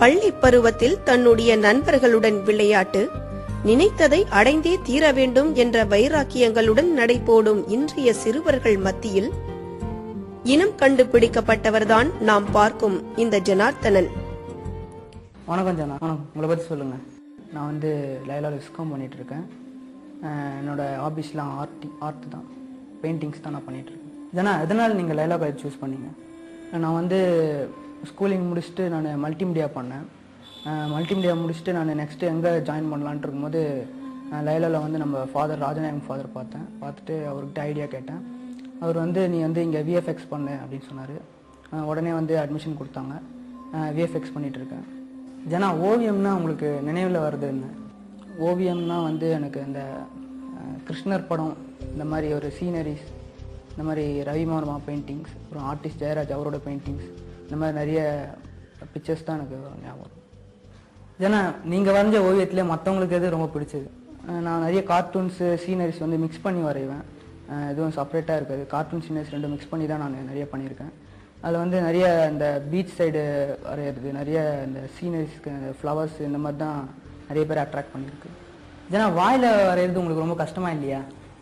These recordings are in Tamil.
பள்ளி பருவத்தில் தன்னுடைய நண்பர்களுடன் விளையாட்டு நினைத்ததை அடைந்தே தீர வேண்டும் என்ற வைராக்கியங்களுடன் நடைபோடும் இன்றைய சிறுவர்கள் மத்தியில் இனம் கண்டுபிடிக்கப்பட்டவர்தான் நாம் பார்க்கும் இந்த ஜனார்த்தனன் வணக்கம் ஜனா வணக்கம் உங்களை பற்றி சொல்லுங்கள் நான் வந்து லைலாவில் விஸ்காம் பண்ணிகிட்டு இருக்கேன் அஹ் என்னோட ஹாபிஸ்லாம் ஆர்ட் ஆர்ட் தான் பெயிண்டிங்ஸ் தான் நான் பண்ணிகிட்டு இருக்கேன் ஜனா எதனால் நீங்கள் லைலா காலேஜ் சூஸ் பண்ணீங்க நான் வந்து ஸ்கூலிங் முடிச்சுட்டு நான் மல்டிமீடியா பண்ணேன் மல்டிமீடியா முடிச்சுட்டு நான் நெக்ஸ்ட்டு எங்கே ஜாயின் பண்ணலான்ட்டு இருக்கும்போது அஹ் லைலாவில் வந்து நம்ம ஃபாதர் ராஜநாயகம் ஃபாதர் பார்த்தேன் பார்த்துட்டு அவர்கிட்ட ஐடியா கேட்டேன் அவர் வந்து நீ வந்து இங்கே விஎஃப்எக்ஸ் பண்ணு அப்படின்னு சொன்னார் உடனே வந்து அட்மிஷன் கொடுத்தாங்க விஎஃப்எக்ஸ் பண்ணிகிட்டு இருக்கேன் ஜனா ஓவியம்னா உங்களுக்கு நினைவில் வருது என்ன ஓவியம்னா வந்து எனக்கு இந்த அஹ், கிருஷ்ணர் படம் இந்த மாதிரி ஒரு சீனரிஸ் இந்த மாதிரி ரவிமார்மா பெயிண்டிங்ஸ் அப்புறம் ஆர்டிஸ்ட் ஜெயராஜ் அவரோட பெயிண்டிங்ஸ் இந்த மாதிரி நிறைய பிக்சர்ஸ் தான் எனக்கு ஞாபகம் வரும். ஜனா நீங்கள் வரைஞ்ச ஓவியத்திலே மற்றவங்களுக்கு எது ரொம்ப பிடிச்சது அஹ், நான் நிறைய கார்ட்டூன்ஸு சீனரிஸ் வந்து மிக்ஸ் பண்ணி வரைவேன் அஹ், எதுவும் செப்பரேட்டாக இருக்காது கார்ட்டூன் சீனரிஸ் ரெண்டும் மிக்ஸ் பண்ணி தான் நான் நிறைய பண்ணியிருக்கேன் அதில் வந்து நிறைய இந்த பீச் சைடு வரைகிறது நிறைய இந்த சீனரிஸ்க்கு ஃப்ளவர்ஸ் இந்த மாதிரி தான் நிறைய பேர் அட்ராக்ட் பண்ணியிருக்கு ஜனா வாயில் வரைகிறது உங்களுக்கு ரொம்ப கஷ்டமா இல்லையா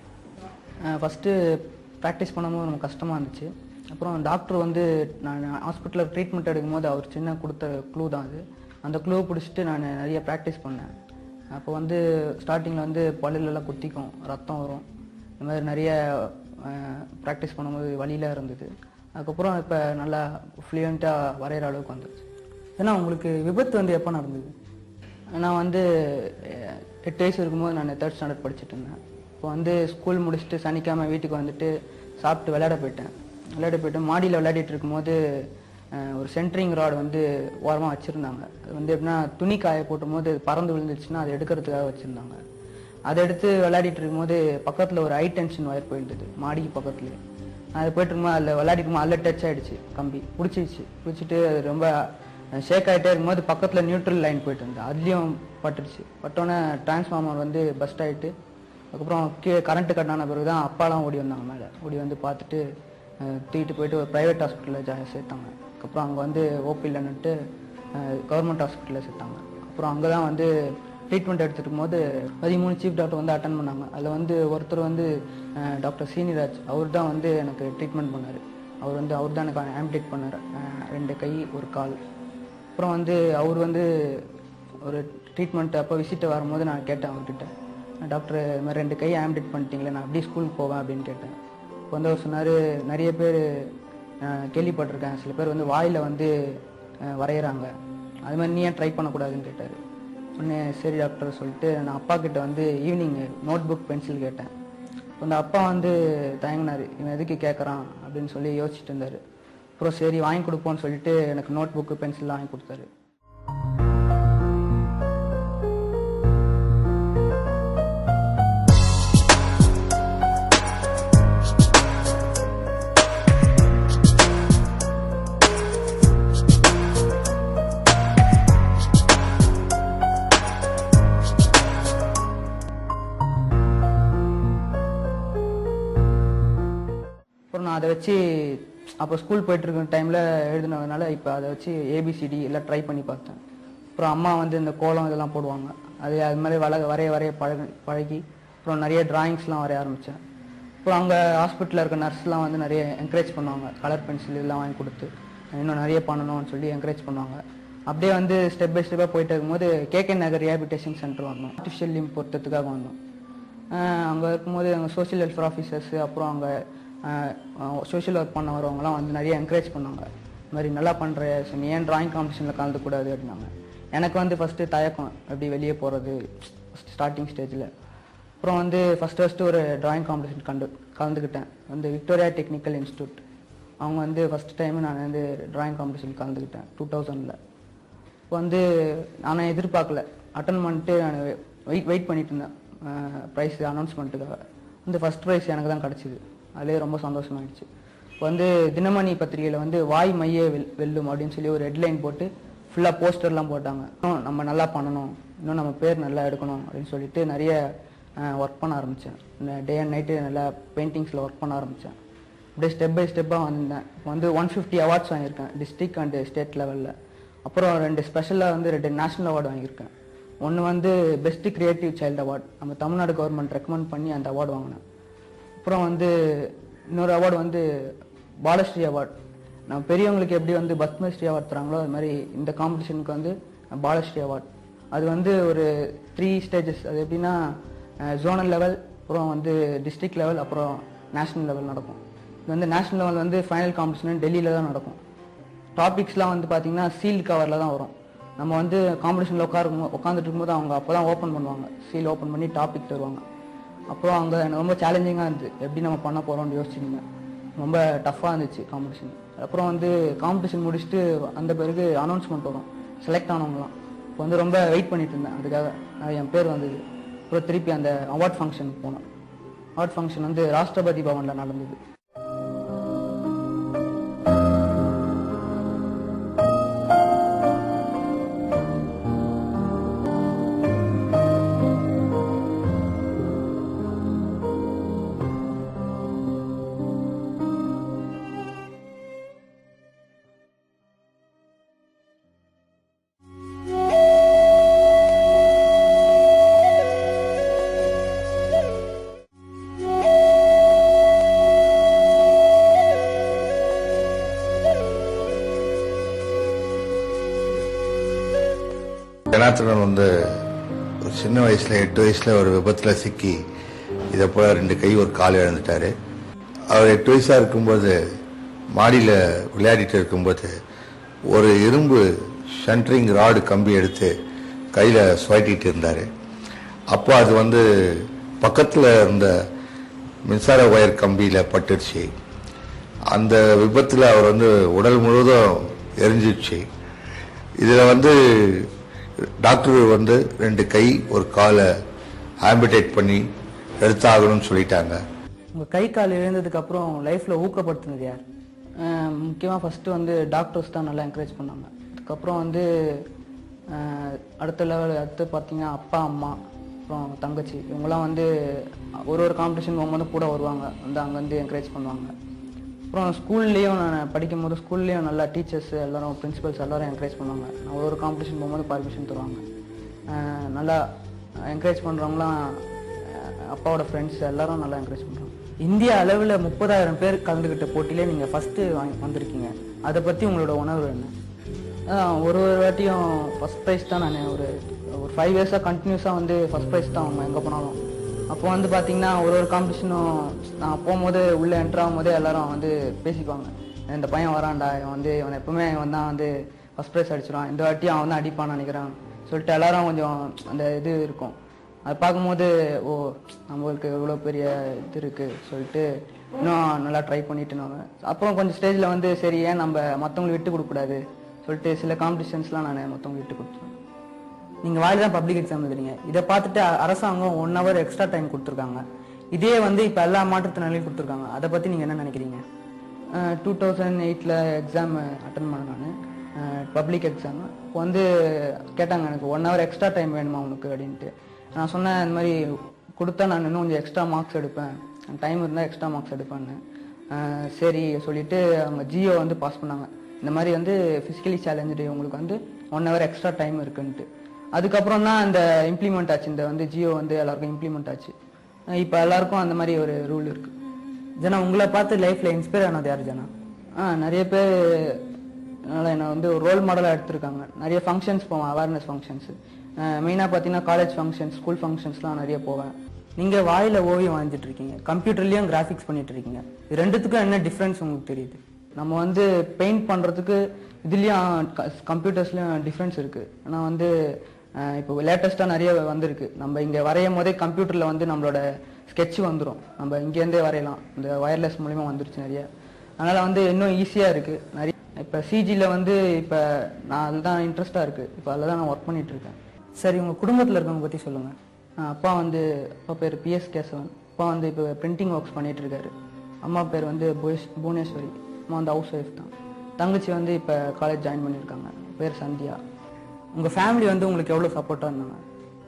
ஃபஸ்ட்டு ப்ராக்டிஸ் பண்ணும்போது ரொம்ப கஷ்டமாக இருந்துச்சு அப்புறம் டாக்டர் வந்து நான் ஹாஸ்பிட்டலில் ட்ரீட்மெண்ட் எடுக்கும்போது அவர் சின்ன கொடுத்த க்ளூ தான் அது அந்த க்ளூ பிடிச்சிட்டு நான் நிறைய ப்ராக்டிஸ் பண்ணேன் அப்போ வந்து ஸ்டார்டிங்கில் வந்து பல்லுலலாம் குத்திக்கும் ரத்தம் வரும் இந்த மாதிரி நிறைய ப்ராக்டிஸ் பண்ணும்போது வலியில இருந்தது அதுக்கப்புறம் இப்போ நல்லா ஃப்ளூயண்ட்டாக வரைகிற அளவுக்கு வந்துருச்சு ஏன்னா உங்களுக்கு விபத்து வந்து எப்போ நடந்தது நான் வந்து அஹ், எட்டு வயசு இருக்கும்போது நான் தேர்ட் ஸ்டாண்டர்ட் படிச்சுட்டு இருந்தேன் இப்போ வந்து ஸ்கூல் முடிச்சுட்டு சனிக்கிழமை வீட்டுக்கு வந்துட்டு சாப்பிட்டு விளையாட போயிட்டேன் விளையாட போயிட்டு மாடியில் விளையாடிட்டு இருக்கும்போது அஹ், ஒரு சென்ட்ரிங் ராட் வந்து ஓரமாக வச்சுருந்தாங்க அது வந்து எப்படின்னா துணி காய போட்டும்போது அது பறந்து விழுந்துச்சுன்னா அதை எடுக்கிறதுக்காக வச்சுருந்தாங்க அதை எடுத்து விளையாடிட்டு இருக்கும்போது பக்கத்தில் ஒரு ஹை டென்ஷன் ஒயர் போயிருந்தது மாடிக்கு பக்கத்துலேயே அது போயிட்டு இருக்கும்போது அதில் விளையாடிட்டு இருக்கும்போது அதில் டச் ஆயிடுச்சு கம்பி பிடிச்சிருச்சு பிடிச்சிட்டு அது ரொம்ப ஷேக் ஆகிட்டே இருக்கும்போது பக்கத்தில் நியூட்ரல் லைன் போயிட்டு இருந்தது அதுலேயும் பட்டுருச்சு பட்டோன்னே டிரான்ஸ்ஃபார்மர் வந்து பஸ்ட் ஆகிட்டு அதுக்கப்புறம் கீழே கரண்ட்டு கட் ஆன பிறகு தான் அப்பாலாம் ஓடி வந்தாங்க மேலே ஓடி வந்து பார்த்துட்டு அஹ், தூக்கிட்டு போயிட்டு ஒரு ப்ரைவேட் ஹாஸ்பிட்டலில் ஜா சேர்த்தாங்க அதுக்கப்புறம் அங்கே வந்து ஓபிலன்னுட்டு கவர்மெண்ட் ஹாஸ்பிட்டலில் சேர்த்தாங்க அப்புறம் அங்கே தான் வந்து ட்ரீட்மெண்ட் எடுத்துட்டு போது பதிமூணு சீஃப் டாக்டர் வந்து அட்டன் பண்ணாங்க அதில் வந்து ஒருத்தர் வந்து அஹ், டாக்டர் சீனிராஜ் அவர் தான் வந்து எனக்கு ட்ரீட்மெண்ட் பண்ணார் அவர் வந்து அவர் தான் எனக்கு ஆம்டேட் பண்ணார் அஹ், ரெண்டு கை ஒரு கால் அப்புறம் வந்து அவர் வந்து ஒரு ட்ரீட்மெண்ட் அப்போ விசிட்டு வரும்போது நான் கேட்டேன் அவர்கிட்ட டாக்டர் இது மாதிரி ரெண்டு கை ஆம்டேட் பண்ணிட்டீங்களே நான் அப்படியே ஸ்கூலுக்கு போவேன் அப்படின்னு கேட்டேன் இப்போ வந்து அவர் சொன்னார் நிறைய பேர் அஹ், கேள்விப்பட்டிருக்கேன் சில பேர் வந்து வாயில் வந்து அஹ், வரைகிறாங்க அது மாதிரி நீ ஏன் ட்ரை பண்ணக்கூடாதுன்னு கேட்டார் உடனே சரி டாக்டர் சொல்லிட்டு நான் அப்பா கிட்ட வந்து ஈவினிங் நோட் புக் பென்சில் கேட்டேன் அந்த அப்பா வந்து தயங்கினார் இவன் எதுக்கு கேட்குறான் அப்படின்னு சொல்லி யோசிச்சுட்டு இருந்தார் அப்புறம் சரி வாங்கி கொடுப்போம்னு சொல்லிட்டு எனக்கு நோட் புக்கு பென்சில்லாம் வாங்கி கொடுத்தாரு அப்புறம் நான் அதை வச்சு அப்போ ஸ்கூல் போயிட்டு இருக்க டைமில் எழுதினதுனால இப்போ அதை வச்சு ஏபிசிடி எல்லாம் ட்ரை பண்ணி பார்த்தேன் அப்புறம் அம்மா வந்து இந்த கோலம் இதெல்லாம் போடுவாங்க அது அது மாதிரி வள வரைய வரைய பழகி பழகி அப்புறம் நிறைய டிராயிங்ஸ்லாம் வரைய ஆரம்பித்தேன் அப்புறம் அங்கே ஹாஸ்பிட்டலில் இருக்க நர்ஸ்லாம் வந்து நிறைய என்கரேஜ் பண்ணுவாங்க கலர் பென்சில் இதெல்லாம் வாங்கி கொடுத்து இன்னும் நிறைய பண்ணணும்னு சொல்லி என்கரேஜ் பண்ணுவாங்க அப்படியே வந்து ஸ்டெப் பை ஸ்டெப்பாக போயிட்டு இருக்கும்போது கேகே நகர் ரிஹாபிலிட்டேஷன் சென்டர் வந்தோம் ஆர்டிஃபிஷியல் லிம் பொறுத்ததுக்காக வந்தோம் அங்கே இருக்கும்போது அங்கே சோஷியல் வெல்ஃபேர் ஆஃபீஸர்ஸ் அப்புறம் அங்கே சோஷியல் ஒர்க் பண்ண வரவங்கலாம் வந்து நிறைய என்கரேஜ் பண்ணாங்க இந்த மாதிரி நல்லா பண்ணுற நீ ஏன் டிராயிங் காம்படிஷனில் கலந்துக்கூடாது அப்படின்னாங்க எனக்கு வந்து ஃபஸ்ட்டு தயக்கம் எப்படி வெளியே போகிறது ஸ்டார்டிங் ஸ்டேஜில் அப்புறம் வந்து ஃபஸ்ட்டு ஃபஸ்ட்டு ஒரு டிராயிங் காம்படிஷன் கண்டு கலந்துக்கிட்டேன் வந்து விக்டோரியா டெக்னிக்கல் இன்ஸ்டியூட் அவங்க வந்து ஃபஸ்ட் டைம் நான் வந்து டிராயிங் காம்படிஷன் கலந்துக்கிட்டேன் டூ தௌசண்டில் இப்போ வந்து நான் எதிர்பார்க்கல அட்டன் பண்ணிட்டு நான் வெயிட் வெயிட் பண்ணிட்டு இருந்தேன் ப்ரைஸ் அனௌன்ஸ்மெண்ட்டுக்காக வந்து ஃபஸ்ட் ப்ரைஸ் எனக்கு தான் கிடச்சிது அதுலேயே ரொம்ப சந்தோஷமாயிடுச்சு இப்போ வந்து தினமணி பத்திரிகையில் வந்து வாய் மைய வெல் வெல்லும் அப்படின்னு சொல்லி ஒரு ஹெட்லைன் போட்டு ஃபுல்லாக போஸ்டர்லாம் போட்டாங்க இன்னும் நம்ம நல்லா பண்ணணும் இன்னும் நம்ம பேர் நல்லா எடுக்கணும் அப்படின்னு சொல்லிட்டு நிறைய ஒர்க் பண்ண ஆரம்பித்தேன் டே அண்ட் நைட்டு நல்லா பெயிண்டிங்ஸில் ஒர்க் பண்ண ஆரம்பித்தேன் அப்படியே ஸ்டெப் பை ஸ்டெப்பாக வந்தேன் இப்போ வந்து ஒன் ஃபிஃப்டி அவார்ட்ஸ் வாங்கியிருக்கேன் டிஸ்ட்ரிக்ட் அண்ட் ஸ்டேட் லெவலில் அப்புறம் ரெண்டு ஸ்பெஷலாக வந்து ரெண்டு நேஷனல் அவார்டு வாங்கியிருக்கேன் ஒன்று வந்து பெஸ்ட் கிரியேட்டிவ் சைல்டு அவார்ட் நம்ம தமிழ்நாடு கவர்மெண்ட் ரெக்கமெண்ட் பண்ணி அந்த அவார்டு வாங்கினேன் அப்புறம் வந்து இன்னொரு அவார்டு வந்து பாலஸ்ரீ அவார்ட் நம்ம பெரியவங்களுக்கு எப்படி வந்து பத்மஸ்ரீ அவார்ட் தராங்களோ அது மாதிரி இந்த காம்படிஷனுக்கு வந்து பாலஸ்ரீ அவார்ட் அது வந்து ஒரு த்ரீ ஸ்டேஜஸ் அது எப்படின்னா ஜோனல் லெவல் அப்புறம் வந்து டிஸ்ட்ரிக்ட் லெவல் அப்புறம் நேஷனல் லெவல் நடக்கும் இது வந்து நேஷனல் லெவல் வந்து ஃபைனல் காம்படிஷன் டெல்லியில் தான் நடக்கும் டாபிக்ஸ்லாம் வந்து பார்த்தீங்கன்னா சீல்டு கவரில் தான் வரும் நம்ம வந்து காம்படிஷனில் உட்காரும் உட்காந்துட்டு இருக்கும்போது அவங்க அப்போ தான் ஓப்பன் பண்ணுவாங்க சீல் ஓப்பன் பண்ணி டாபிக் தருவாங்க அப்புறம் அங்கே ரொம்ப சேலஞ்சிங்காக இருந்துச்சு எப்படி நம்ம பண்ண போகிறோம்னு யோசிச்சிருந்தேன் ரொம்ப டஃப்பாக இருந்துச்சு காம்படிஷன் அப்புறம் வந்து காம்படிஷன் முடிச்சுட்டு அந்த பிறகு அனௌன்ஸ்மெண்ட் வரும் செலக்ட் ஆனவங்களாம் இப்போ வந்து ரொம்ப வெயிட் பண்ணிட்டு இருந்தேன் அதுக்காக நான் என் பேர் வந்தது அப்புறம் திருப்பி அந்த அவார்ட் ஃபங்க்ஷனுக்கு போனேன் அவார்ட் ஃபங்க்ஷன் வந்து ராஷ்டிரபதி பவனில் நடந்தது ஜனார்த்தனன் வந்து ஒரு சின்ன வயசுல எட்டு வயசுல ஒரு விபத்துல சிக்கி இதை போல ரெண்டு கை ஒரு கால் இழந்துட்டாரு அவர் எட்டு வயசா இருக்கும்போது மாடியில விளையாடிட்டு இருக்கும்போது ஒரு இரும்பு ஷன்ட்ரிங் ராடு கம்பி எடுத்து கையில சுழட்டிட்டு இருந்தாரு அப்போ அது வந்து பக்கத்துல இருந்த மின்சார ஒயர் கம்பியில பட்டுடுச்சு அந்த விபத்துல அவர் வந்து உடல் முழுவதும் எரிஞ்சிடுச்சு இதுல வந்து டாக்டர் வந்து ரெண்டு கை ஒரு காலை ஆம்பிடேட் பண்ணி எடுத்தாகணும்னு சொல்லிட்டாங்க உங்கள் கை கால் இழந்ததுக்கு அப்புறம் லைஃப்பில் ஊக்கப்படுத்துனது யார் முக்கியமாக ஃபஸ்ட்டு வந்து டாக்டர்ஸ் தான் நல்லா என்கரேஜ் பண்ணாங்க அதுக்கப்புறம் வந்து அஹ், அடுத்த லெவல் அடுத்து பார்த்தீங்கன்னா அப்பா அம்மா அப்புறம் தங்கச்சி இவங்கெல்லாம் வந்து ஒரு ஒரு காம்படிஷன் போகும்போது கூட வருவாங்க வந்து அங்கே வந்து என்கரேஜ் பண்ணுவாங்க அப்புறம் ஸ்கூல்லேயும் நான் படிக்கும் போது ஸ்கூல்லேயும் நல்லா டீச்சர்ஸ் எல்லாரும் பிரின்சிபல்ஸ் எல்லாரும் என்கரேஜ் பண்ணுவாங்க நான் ஒரு ஒரு காம்படிஷன் போகும்போது பர்மிஷன் தருவாங்க அஹ், நல்லா என்கரேஜ் பண்ணுறவங்களாம் அப்பாவோட ஃப்ரெண்ட்ஸ் எல்லாரும் நல்லா என்கரேஜ் பண்ணுறாங்க இந்திய அளவில் முப்பதாயிரம் பேர் கலந்துக்கிட்ட போட்டியிலே நீங்கள் ஃபஸ்ட்டு வாங்கி வந்திருக்கீங்க அதை பற்றி உங்களோட உணர்வு என்ன அதான் ஒரு ஒரு வாட்டியும் ஃபஸ்ட் ப்ரைஸ் தான் நான் ஒரு ஒரு ஃபைவ் இயர்ஸாக கண்டினியூஸாக வந்து ஃபஸ்ட் ப்ரைஸ் தான் அவங்க எங்கே போனாலும் அப்போ வந்து பார்த்தீங்கன்னா ஒரு ஒரு காம்படிஷனும் நான் போகும்போது உள்ளே என்ட்ரு ஆகும்போதே எல்லாரும் வந்து பேசிக்குவாங்க இந்த பையன் வரான்டா இவன் வந்து இவன் எப்பவுமே இவன் தான் வந்து ஃபஸ்ட் ப்ரைஸ் அடிச்சிடுவான் இந்த வாட்டி அவன் தான் அடிப்பான்னு நினைக்கிறான் சொல்லிட்டு எல்லாரும் கொஞ்சம் அந்த இது இருக்கும் அது பார்க்கும்போது ஓ நம்மளுக்கு இவ்வளோ பெரிய இது இருக்குது சொல்லிட்டு இன்னும் நல்லா ட்ரை பண்ணிட்டு நாங்க அப்புறம் கொஞ்சம் ஸ்டேஜில் வந்து சரி ஏன் நம்ம மற்றவங்களுக்கு விட்டு கொடுக்கக்கூடாது சொல்லிட்டு சில காம்படிஷன்ஸ்லாம் நான் மற்றவங்களுக்கு விட்டு கொடுத்தேன் நீங்கள் வாயில் தான் பப்ளிக் எக்ஸாம் எழுதுறீங்க இதை பார்த்துட்டு அ- அரசாங்கம் ஒன் ஹவர் எக்ஸ்ட்ரா டைம் கொடுத்துருக்காங்க இதே வந்து இப்போ எல்லா மாற்றுத்திறனாளியும் கொடுத்துருக்காங்க அதை பற்றி நீங்கள் என்ன நினைக்கிறீங்க டூ தௌசண்ட் எயிட்டில் எக்ஸாம் அட்டன் பண்ணேன் நான் பப்ளிக் எக்ஸாம் இப்போ வந்து கேட்டாங்க எனக்கு ஒன் ஹவர் எக்ஸ்ட்ரா டைம் வேணுமா உனக்கு அப்படின்ட்டு நான் சொன்னேன் இந்த மாதிரி கொடுத்தா நான் இன்னும் கொஞ்சம் எக்ஸ்ட்ரா மார்க்ஸ் எடுப்பேன் டைம் இருந்தால் எக்ஸ்ட்ரா மார்க்ஸ் எடுப்பேன்னு அஹ் சரி சொல்லிட்டு அவங்க ஜியோ வந்து பாஸ் பண்ணாங்க இந்த மாதிரி வந்து ஃபிசிக்கலி சேலஞ்சு உங்களுக்கு வந்து ஒன் ஹவர் எக்ஸ்ட்ரா டைம் இருக்குன்ட்டு அதுக்கப்புறம் தான் அந்த இம்ப்ளிமெண்ட் ஆச்சு இந்த வந்து ஜியோ வந்து எல்லாருக்கும் இம்ப்ளிமெண்ட் ஆச்சு இப்போ எல்லாருக்கும் அந்த மாதிரி ஒரு ரூல் இருக்கு ஜனா உங்களை பார்த்து லைஃப்ல இன்ஸ்பயர் ஆனது யார் ஜனா ஆ நிறைய பேர் அதனால என்னை வந்து ஒரு ரோல் மாடலாக எடுத்திருக்காங்க நிறைய ஃபங்க்ஷன்ஸ் போவேன் அவேர்னஸ் ஃபங்க்ஷன்ஸ் மெயினாக பார்த்தீங்கன்னா காலேஜ் ஃபங்க்ஷன்ஸ் ஸ்கூல் ஃபங்க்ஷன்ஸ்லாம் நிறைய போவேன் நீங்கள் வாயில ஓவியம் வரைஞ்சிட்டு இருக்கீங்க கம்ப்யூட்டர்லேயும் கிராஃபிக்ஸ் பண்ணிட்டு இருக்கீங்க இது ரெண்டுத்துக்கும் என்ன டிஃப்ரென்ஸ் உங்களுக்கு தெரியுது நம்ம வந்து பெயிண்ட் பண்ணுறதுக்கு இதுலேயும் கம்ப்யூட்டர்ஸ்லேயும் டிஃப்ரென்ஸ் இருக்குது ஆனால் வந்து அஹ், இப்போ லேட்டஸ்ட்டாக நிறைய வந்திருக்கு நம்ம இங்கே வரையும் போதே கம்ப்யூட்டரில் வந்து நம்மளோட sketch வந்துடும் நம்ம இங்கேருந்தே வரையலாம் இந்த வயர்லெஸ் மூலிமா வந்துருச்சு நிறைய அதனால் வந்து இன்னும் ஈஸியாக இருக்குது நிறைய இப்போ சிஜியில் வந்து இப்போ நான் அதில் தான் இன்ட்ரெஸ்ட்டாக இருக்குது இப்போ அதில் தான் நான் ஒர்க் பண்ணிட்டு இருக்கேன் சரி உங்கள் குடும்பத்தில் இருக்கவங்க பற்றி சொல்லுங்கள் அப்பா வந்து அப்பா பேர் பிஎஸ் கேசவன் அப்பா வந்து இப்போ பிரிண்டிங் ஒர்க்ஸ் பண்ணிட்டு இருக்காரு அம்மா பேர் வந்து புவனேஷ்- புவனேஸ்வரி அம்மா வந்து ஹவுஸ் ஒய்ஃப் தான் தங்கச்சி வந்து இப்போ காலேஜ் ஜாயின் பண்ணியிருக்காங்க பேர் சந்தியா உங்கள் ஃபேமிலி வந்து உங்களுக்கு எவ்வளோ சப்போர்ட்டாக இருந்தாங்க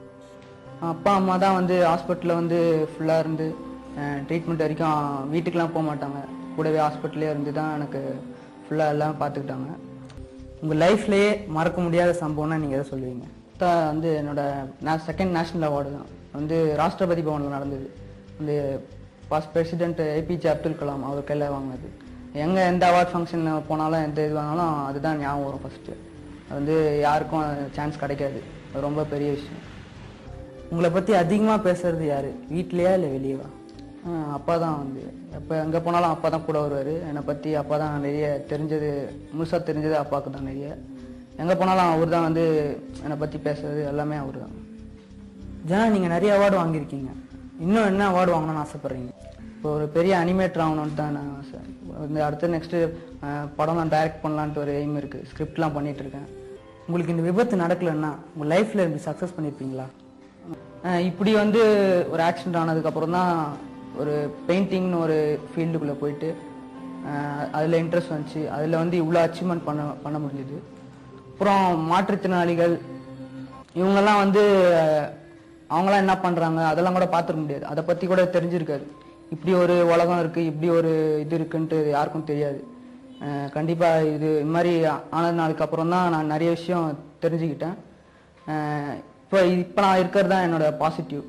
அப்பா அம்மா தான் வந்து ஹாஸ்பிட்டலில் வந்து ஃபுல்லாக இருந்து ட்ரீட்மெண்ட் வரைக்கும் வீட்டுக்கெலாம் போக மாட்டாங்க கூடவே ஹாஸ்பிட்டல்லே இருந்து தான் எனக்கு ஃபுல்லாக எல்லாம் பார்த்துக்கிட்டாங்க உங்கள் லைஃப்லேயே மறக்க முடியாத சம்பவம்னா நீங்கள் எதை சொல்லுவீங்க தான் வந்து என்னோட செகண்ட் நேஷனல் அவார்டு தான் வந்து ராஷ்டிரபதி பவனில் நடந்தது வந்து பாஸ்ட் பிரசிடென்ட் ஏபிஜே அப்துல் கலாம் அவர் கையில் வாங்கினது எங்கே எந்த அவார்ட் ஃபங்க்ஷன் போனாலும் எந்த இது வாங்கினாலும் அதுதான் ஞாபகம் வரும் ஃபஸ்ட்டு அது வந்து யாருக்கும் சான்ஸ் கிடைக்காது அது ரொம்ப பெரிய விஷயம் உங்களை பற்றி அதிகமாக பேசுறது யார் வீட்லையா இல்லை வெளியவா ஆஹ் அப்பா தான் வந்து எப்போ எங்கே போனாலும் அப்பா தான் கூட வருவார் என்னை பற்றி அப்பா தான் நிறைய தெரிஞ்சது முழுசாக தெரிஞ்சது அப்பாவுக்கு தான் நிறைய எங்கே போனாலும் அவர் தான் வந்து என்னை பற்றி பேசுறது எல்லாமே அவர் தான் ஜனா நீங்கள் நிறைய அவார்டு வாங்கியிருக்கீங்க இன்னும் என்ன அவார்டு வாங்கணும்னு ஆசைப்பட்றீங்க இப்போ ஒரு பெரிய அனிமேட்டர் ஆகணும்னு தான் நான் ஆசை இந்த அடுத்து நெக்ஸ்ட்டு படம் நான் டைரக்ட் பண்ணலான்ட்டு ஒரு எய்ம் இருக்குது ஸ்கிரிப்ட்லாம் பண்ணிட்டு இருக்கேன் உங்களுக்கு இந்த விபத்து நடக்கலைன்னா உங்கள் லைஃப்பில் இப்படி சக்ஸஸ் பண்ணியிருப்பீங்களா அஹ் இப்படி வந்து ஒரு ஆக்சிடென்ட் ஆனதுக்கப்புறம் தான் ஒரு பெயிண்டிங்னு ஒரு ஃபீல்டுக்குள்ளே போயிட்டு அதில் இன்ட்ரெஸ்ட் வந்துச்சு அதில் வந்து இவ்வளோ அச்சீவ்மெண்ட் பண்ண பண்ண முடிஞ்சுது அப்புறம் மாற்றுத்திறனாளிகள் இவங்கெல்லாம் வந்து அஹ், அவங்களாம் என்ன பண்ணுறாங்க அதெல்லாம் கூட பார்த்துக்க முடியாது அதை பற்றி கூட தெரிஞ்சிருக்காது இப்படி ஒரு உலகம் இருக்குது இப்படி ஒரு இது இருக்குன்ட்டு யாருக்கும் தெரியாது அஹ், கண்டிப்பா இது இது மாதிரி ஆனதுனாலுக்கு அப்புறம் தான் நான் நிறைய விஷயம் தெரிஞ்சுக்கிட்டேன் அஹ், இப்போ இப்போ நான் இருக்கிறது தான் என்னோட பாசிட்டிவ்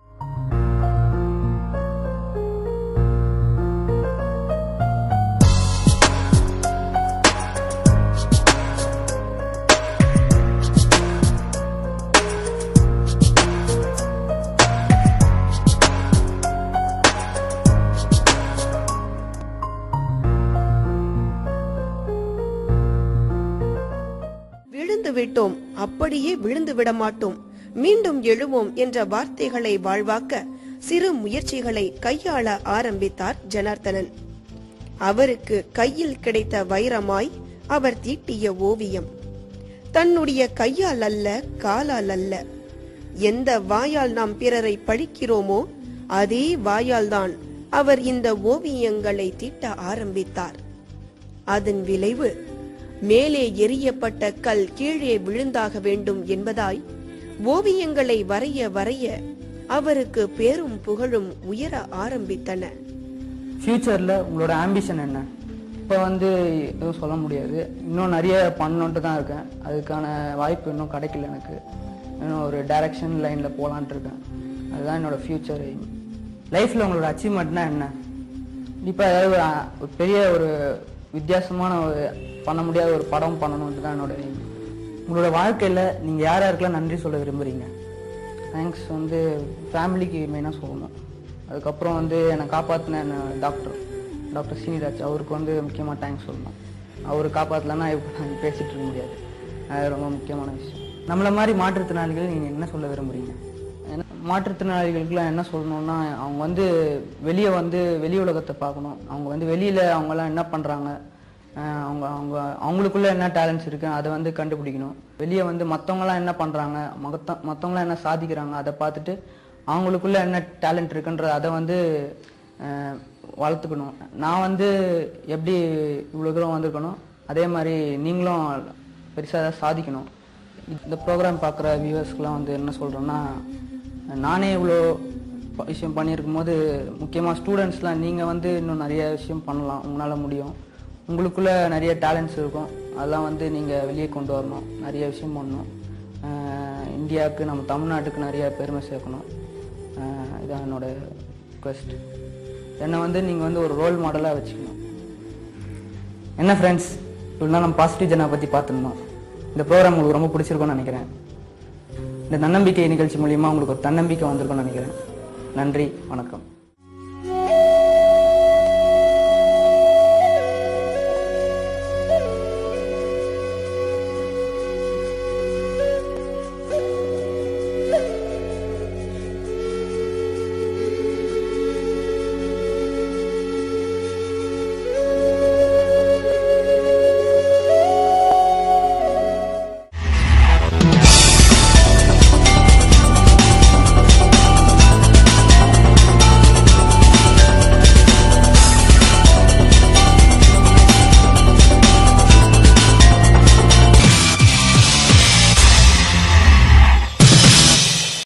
விழுந்து விட்டோம் அப்படியே விழுந்து விட மாட்டோம் மீண்டும் எழுவோம் என்ற வார்த்தைகளை வாழ்வாக்க சிறு முயற்சிகளை கையாள ஆரம்பித்தார் ஜனார்த்தனன் அவருக்கு கையில் கிடைத்த வைரமாய் அவர் தீட்டிய ஓவியம் தன்னுடைய கையால் அல்ல காலால் அல்ல எந்த வாயால் நாம் பிறரை பழிக்கிறோமோ அதே வாயால் தான் அவர் இந்த ஓவியங்களை தீட்ட ஆரம்பித்தார் அதன் விளைவு மேலே எரியப்பட்ட கல் கீழே விழுந்தாக வேண்டும் என்பதாய் ஓவியங்களை வரைய வரைய அவருக்கு பேரும் புகழும் உயர ஆரம்பித்தன ஃப்யூச்சரில் உங்களோட ஆம்பிஷன் என்ன இப்போ வந்து எதுவும் சொல்ல முடியாது இன்னும் நிறைய பண்ணணுன்ட்டு தான் இருக்கேன் அதுக்கான வாய்ப்பு இன்னும் கிடைக்கல எனக்கு இன்னும் ஒரு டைரக்ஷன் லைனில் போகலான்ட்டு இருக்கேன் அதுதான் என்னோட ஃப்யூச்சர் எய்ம் லைஃப்பில் உங்களோட அச்சீவ்மெண்ட்னா என்ன இப்போ ஏதாவது ஒரு அ- ஒரு பெரிய ஒரு வித்தியாசமான ஒரு பண்ண முடியாத ஒரு படம் பண்ணணுன்ட்டு தான் என்னோட எய்ம் உங்களோட வாழ்க்கையில் நீங்கள் யார் யாருக்கெல்லாம் நன்றி சொல்ல விரும்புகிறீங்க தேங்க்ஸ் வந்து ஃபேமிலிக்கு மெயினாக சொல்லணும் அதுக்கப்புறம் வந்து என்னை காப்பாற்றின டாக்டர் டாக்டர் சீனிராஜ் அவருக்கு வந்து முக்கியமாக தேங்க்ஸ் சொல்லணும் அவர் காப்பாற்றலன்னா இப்போ நான் பேசிகிட்டு இருக்க முடியாது அது ரொம்ப முக்கியமான விஷயம் நம்மளை மாதிரி மாற்றுத்திறனாளிகள் நீங்கள் என்ன சொல்ல விரும்புகிறீங்க ஏன்னா மாற்றுத்திறனாளிகளுக்குலாம் என்ன சொல்லணும்னா அவங்க வந்து வெளியே வந்து வெளி உலகத்தை பார்க்கணும் அவங்க வந்து வெளியில் அவங்கெல்லாம் என்ன பண்ணுறாங்க அவங்க அவங்க அவங்களுக்குள்ள என்ன டேலண்ட்ஸ் இருக்கு அதை வந்து கண்டுபிடிக்கணும் வெளியே வந்து மற்றவங்களாம் என்ன பண்ணுறாங்க மற்ற மற்றவங்களாம் என்ன சாதிக்கிறாங்க அதை பார்த்துட்டு அவங்களுக்குள்ள என்ன டேலண்ட் இருக்குன்ற அதை வந்து அஹ், வளர்த்துக்கணும் நான் வந்து எப்படி இவ்வளோ தூரம் வந்திருக்கணும் அதே மாதிரி நீங்களும் பெருசாக சாதிக்கணும் இந்த ப்ரோக்ராம் பார்க்குற வியூவர்ஸ்க்குலாம் வந்து என்ன சொல்கிறேன்னா நானே இவ்வளோ ப- விஷயம் பண்ணியிருக்கும் போது முக்கியமாக ஸ்டூடெண்ட்ஸ்லாம் நீங்கள் வந்து இன்னும் நிறைய விஷயம் பண்ணலாம் உங்களால் முடியும் உங்களுக்குள்ள நிறைய டேலண்ட்ஸ் இருக்கும் அதெல்லாம் வந்து நீங்கள் வெளியே கொண்டு வரணும் நிறைய விஷயம் பண்ணணும் ஆஹ் இந்தியாவுக்கு நம்ம தமிழ்நாட்டுக்கு நிறைய பெருமை சேர்க்கணும் ஆஹ் இதான் என்னோட ரிக்வெஸ்ட் என்னை வந்து நீங்கள் வந்து ஒரு ரோல் மாடலாக வச்சுக்கணும் என்ன ஃப்ரெண்ட்ஸ் இவ்வளோ நாள் நம்ம பாசிட்டிவ் ஜனா பற்றி பார்த்துருந்தோம் இந்த ப்ரோக்ராம் உங்களுக்கு ரொம்ப பிடிச்சிருக்கும்னு நினைக்கிறேன் இந்த தன்னம்பிக்கை நிகழ்ச்சி மூலியமாக உங்களுக்கு ஒரு தன்னம்பிக்கை வந்திருக்கும்னு நினைக்கிறேன் நன்றி வணக்கம்